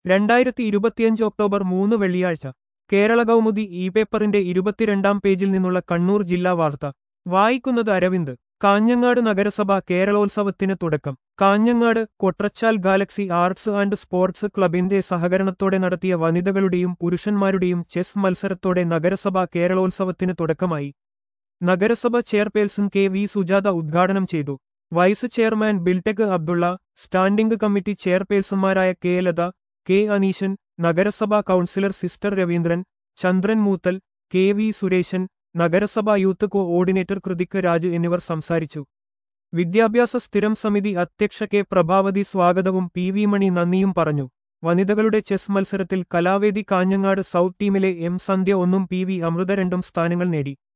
രണ്ടായിരത്തി ഇരുപത്തിയഞ്ച് ഒക്ടോബർ മൂന്ന് വെള്ളിയാഴ്ച കേരള കൗമുദി ഇ പേപ്പറിന്റെ ഇരുപത്തിരണ്ടാം പേജിൽ നിന്നുള്ള കണ്ണൂർ ജില്ലാ വാർത്ത വായിക്കുന്നത് അരവിന്ദ് കാഞ്ഞങ്ങാട് നഗരസഭ കേരളോത്സവത്തിന് തുടക്കം Kanhangad Kotrachal galaxy arts and sports ക്ലബിന്റെ സഹകരണത്തോടെ നടത്തിയ വനിതകളുടെയും പുരുഷന്മാരുടെയും ചെസ് മത്സരത്തോടെ നഗരസഭ കേരളോത്സവത്തിന് തുടക്കമായി നഗരസഭ ചെയർപേഴ്സൺ കെ വി സുജാത ഉദ്ഘാടനം ചെയ്തു vice chairman Biltech Abdulla standing committee ചെയർപേഴ്സൺമാരായ കെ ലത കെ അനീശൻ നഗരസഭാ councillor sister Raveendran Chandran Moothal K V Suresan നഗരസഭാ യൂത്ത് കോഓർഡിനേറ്റർ കൃതിക്ക് രാജ് എന്നിവർ സംസാരിച്ചു വിദ്യാഭ്യാസ സ്ഥിരം സമിതി അധ്യക്ഷ കെ പ്രഭാവതി സ്വാഗതവും പി വി മണി നന്ദിയും പറഞ്ഞു വനിതകളുടെ ചെസ് മത്സരത്തിൽ കലാവേദി കാഞ്ഞങ്ങാട് സൗത്ത് ടീമിലെ എം സന്ധ്യ ഒന്നും പി വി അമൃത രണ്ടും സ്ഥാനങ്ങൾ നേടി